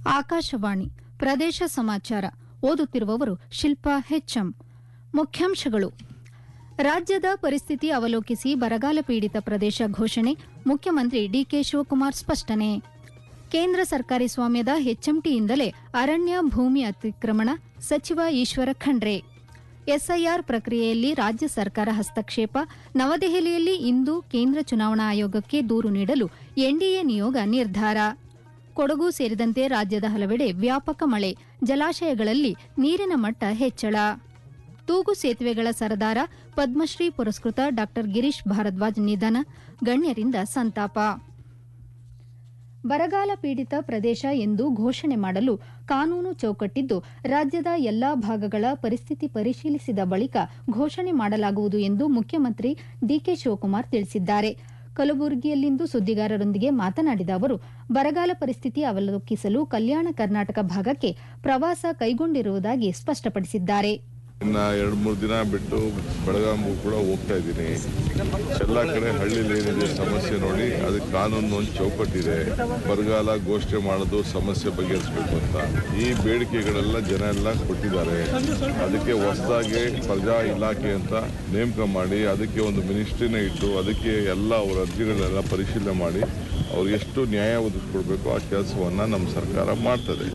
ಆಕಾಶವಾಣಿ ಪ್ರದೇಶ ಸಮಾಚಾರ ಓದುತ್ತಿರುವವರು ಶಿಲ್ಪಾ ಹೆಚ್ಎಂ ಮುಖ್ಯಾಂಶಗಳು ರಾಜ್ಯದ ಪರಿಸ್ಥಿತಿ ಅವಲೋಕಿಸಿ ಬರಗಾಲ ಪೀಡಿತ ಪ್ರದೇಶ ಘೋಷಣೆ ಮುಖ್ಯಮಂತ್ರಿ ಡಿಕೆ ಶಿವಕುಮಾರ್ ಸ್ಪಷ್ಟನೆ ಕೇಂದ್ರ ಸರ್ಕಾರಿ ಸ್ವಾಮ್ಯದ ಎಚ್ಎಂಟಿಯಿಂದಲೇ ಅರಣ್ಯ ಭೂಮಿ ಅತಿಕ್ರಮಣ ಸಚಿವ ಈಶ್ವರ ಖಂಡ್ರೆ ಎಸ್ಐಆರ್ ಪ್ರಕ್ರಿಯೆಯಲ್ಲಿ ರಾಜ್ಯ ಸರ್ಕಾರ ಹಸ್ತಕ್ಷೇಪ ನವದೆಹಲಿಯಲ್ಲಿ ಇಂದು ಕೇಂದ್ರ ಚುನಾವಣಾ ಆಯೋಗಕ್ಕೆ ದೂರು ನೀಡಲು ಎನ್ಡಿಎ ನಿಯೋಗ ನಿರ್ಧಾರ ಕೊಡಗು ಸೇರಿದಂತೆ ರಾಜ್ಯದ ಹಲವೆಡೆ ವ್ಯಾಪಕ ಮಳೆ ಜಲಾಶಯಗಳಲ್ಲಿ ನೀರಿನ ಮಟ್ಟ ಹೆಚ್ಚಳ ತೂಗು ಸೇತುವೆಗಳ ಸರದಾರ ಪದ್ಮಶ್ರೀ ಪುರಸ್ಕೃತ ಡಾ ಗಿರೀಶ್ ಭಾರದ್ವಾಜ್ ನಿಧನ ಗಣ್ಯರಿಂದ ಸಂತಾಪ ಬರಗಾಲ ಪೀಡಿತ ಪ್ರದೇಶ ಎಂದು ಘೋಷಣೆ ಮಾಡಲು ಕಾನೂನು ಚೌಕಟ್ಟಿದ್ದು ರಾಜ್ಯದ ಎಲ್ಲಾ ಭಾಗಗಳ ಪರಿಸ್ಥಿತಿ ಪರಿಶೀಲಿಸಿದ ಬಳಿಕ ಘೋಷಣೆ ಮಾಡಲಾಗುವುದು ಎಂದು ಮುಖ್ಯಮಂತ್ರಿ ಡಿಕೆ ಶಿವಕುಮಾರ್ ತಿಳಿಸಿದ್ದಾರೆ ಕಲಬುರಗಿಯಲ್ಲಿಂದು ಸುದ್ದಿಗಾರರೊಂದಿಗೆ ಮಾತನಾಡಿದ ಅವರು ಬರಗಾಲ ಪರಿಸ್ಥಿತಿ ಅವಲೋಕಿಸಲು ಕಲ್ಯಾಣ ಕರ್ನಾಟಕ ಭಾಗಕ್ಕೆ ಪ್ರವಾಸ ಕೈಗೊಂಡಿರುವುದಾಗಿ ಸ್ಪಷ್ಟಪಡಿಸಿದ್ದಾರೆ ಇನ್ನ ಎರಡು ಮೂರು ದಿನ ಬಿಟ್ಟು ಬೆಳಗಾಂಗೂ ಕೂಡ ಹೋಗ್ತಾ ಇದ್ದೀನಿ ಎಲ್ಲ ಕಡೆ ಹಳ್ಳಿಲಿ ಏನಿದೆ ಸಮಸ್ಯೆ ನೋಡಿ ಅದಕ್ಕೆ ಕಾನೂನು ಒಂದು ಚೌಕಟ್ಟಿದೆ ಬರಗಾಲ ಘೋಷಣೆ ಮಾಡೋದು ಸಮಸ್ಯೆ ಬಗೆಹರಿಸಬೇಕು ಅಂತ ಈ ಬೇಡಿಕೆಗಳೆಲ್ಲ ಜನ ಎಲ್ಲ ಕೊಟ್ಟಿದ್ದಾರೆ ಅದಕ್ಕೆ ಹೊಸದಾಗಿ ಪ್ರಜಾ ಇಲಾಖೆ ಅಂತ ನೇಮಕ ಮಾಡಿ ಅದಕ್ಕೆ ಒಂದು ಮಿನಿಸ್ಟ್ರಿನೇ ಇಟ್ಟು ಅದಕ್ಕೆ ಎಲ್ಲ ಅವರ ಅರ್ಜಿಗಳೆಲ್ಲ ಪರಿಶೀಲನೆ ಮಾಡಿ ಅವ್ರಿಗೆ ಎಷ್ಟು ನ್ಯಾಯ ಒದಗಿಸ್ಕೊಡ್ಬೇಕು ಆ ಕೆಲಸವನ್ನ ನಮ್ಮ ಸರ್ಕಾರ ಮಾಡ್ತದೆ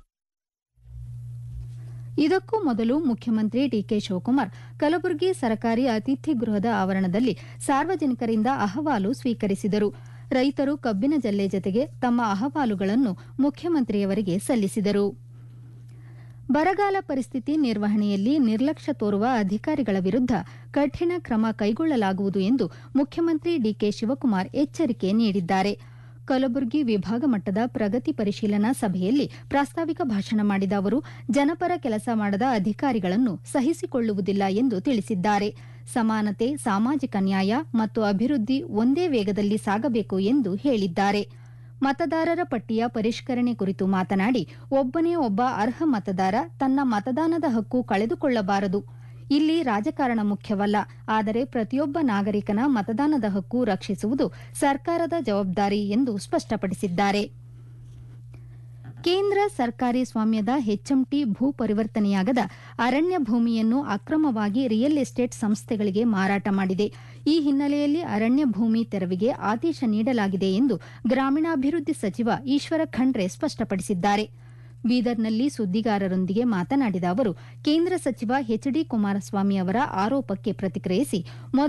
ಇದಕ್ಕೂ ಮೊದಲು ಮುಖ್ಯಮಂತ್ರಿ ಡಿಕೆ ಶಿವಕುಮಾರ್ ಕಲಬುರಗಿ ಸರ್ಕಾರಿ ಅತಿಥಿ ಗೃಹದ ಆವರಣದಲ್ಲಿ ಸಾರ್ವಜನಿಕರಿಂದ ಅಹವಾಲು ಸ್ವೀಕರಿಸಿದರು ರೈತರು ಕಬ್ಬಿನ ಜಲ್ಲೆ ಜತೆಗೆ ತಮ್ಮ ಅಹವಾಲುಗಳನ್ನು ಮುಖ್ಯಮಂತ್ರಿಯವರಿಗೆ ಸಲ್ಲಿಸಿದರು ಬರಗಾಲ ಪರಿಸ್ಥಿತಿ ನಿರ್ವಹಣೆಯಲ್ಲಿ ನಿರ್ಲಕ್ಷ್ಯ ತೋರುವ ಅಧಿಕಾರಿಗಳ ವಿರುದ್ಧ ಕಠಿಣ ಕ್ರಮ ಕೈಗೊಳ್ಳಲಾಗುವುದು ಎಂದು ಮುಖ್ಯಮಂತ್ರಿ ಡಿಕೆ ಶಿವಕುಮಾರ್ ಎಚ್ಚರಿಕೆ ನೀಡಿದ್ದಾರೆ ಕಲಬುರಗಿ ವಿಭಾಗ ಮಟ್ಟದ ಪ್ರಗತಿ ಪರಿಶೀಲನಾ ಸಭೆಯಲ್ಲಿ ಪ್ರಾಸ್ತಾವಿಕ ಭಾಷಣ ಮಾಡಿದ ಅವರು ಜನಪರ ಕೆಲಸ ಮಾಡದ ಅಧಿಕಾರಿಗಳನ್ನು ಸಹಿಸಿಕೊಳ್ಳುವುದಿಲ್ಲ ಎಂದು ತಿಳಿಸಿದ್ದಾರೆ ಸಮಾನತೆ ಸಾಮಾಜಿಕ ನ್ಯಾಯ ಮತ್ತು ಅಭಿವೃದ್ಧಿ ಒಂದೇ ವೇಗದಲ್ಲಿ ಸಾಗಬೇಕು ಎಂದು ಹೇಳಿದ್ದಾರೆ ಮತದಾರರ ಪಟ್ಟಿಯ ಪರಿಷ್ಕರಣೆ ಕುರಿತು ಮಾತನಾಡಿ ಒಬ್ಬನೇ ಒಬ್ಬ ಅರ್ಹ ಮತದಾರ ತನ್ನ ಮತದಾನದ ಹಕ್ಕು ಕಳೆದುಕೊಳ್ಳಬಾರದು ಇಲ್ಲಿ ರಾಜಕಾರಣ ಮುಖ್ಯವಲ್ಲ ಆದರೆ ಪ್ರತಿಯೊಬ್ಬ ನಾಗರಿಕನ ಮತದಾನದ ಹಕ್ಕು ರಕ್ಷಿಸುವುದು ಸರ್ಕಾರದ ಜವಾಬ್ದಾರಿ ಎಂದು ಸ್ಪಷ್ಟಪಡಿಸಿದ್ದಾರೆ ಕೇಂದ್ರ ಸರ್ಕಾರಿ ಸ್ವಾಮ್ಯದ ಎಚ್ಎಂಟಿ ಭೂ ಪರಿವರ್ತನೆಯಾಗದ ಅರಣ್ಯ ಭೂಮಿಯನ್ನು ಅಕ್ರಮವಾಗಿ ರಿಯಲ್ ಎಸ್ಟೇಟ್ ಸಂಸ್ಥೆಗಳಿಗೆ ಮಾರಾಟ ಮಾಡಿದೆ ಈ ಹಿನ್ನೆಲೆಯಲ್ಲಿ ಅರಣ್ಯ ಭೂಮಿ ತೆರವಿಗೆ ಆದೇಶ ನೀಡಲಾಗಿದೆ ಎಂದು ಗ್ರಾಮೀಣಾಭಿವೃದ್ಧಿ ಸಚಿವ ಈಶ್ವರ ಖಂಡ್ರೆ ಸ್ಪಷ್ಟಪಡಿಸಿದ್ದಾರೆ ಬೀದರ್ನಲ್ಲಿ ಸುದ್ದಿಗಾರರೊಂದಿಗೆ ಮಾತನಾಡಿದ ಅವರು ಕೇಂದ್ರ ಸಚಿವ ಎಚ್ ಡಿ ಕುಮಾರಸ್ವಾಮಿ ಅವರ ಆರೋಪಕ್ಕೆ ಪ್ರತಿಕ್ರಿಯಿಸಿ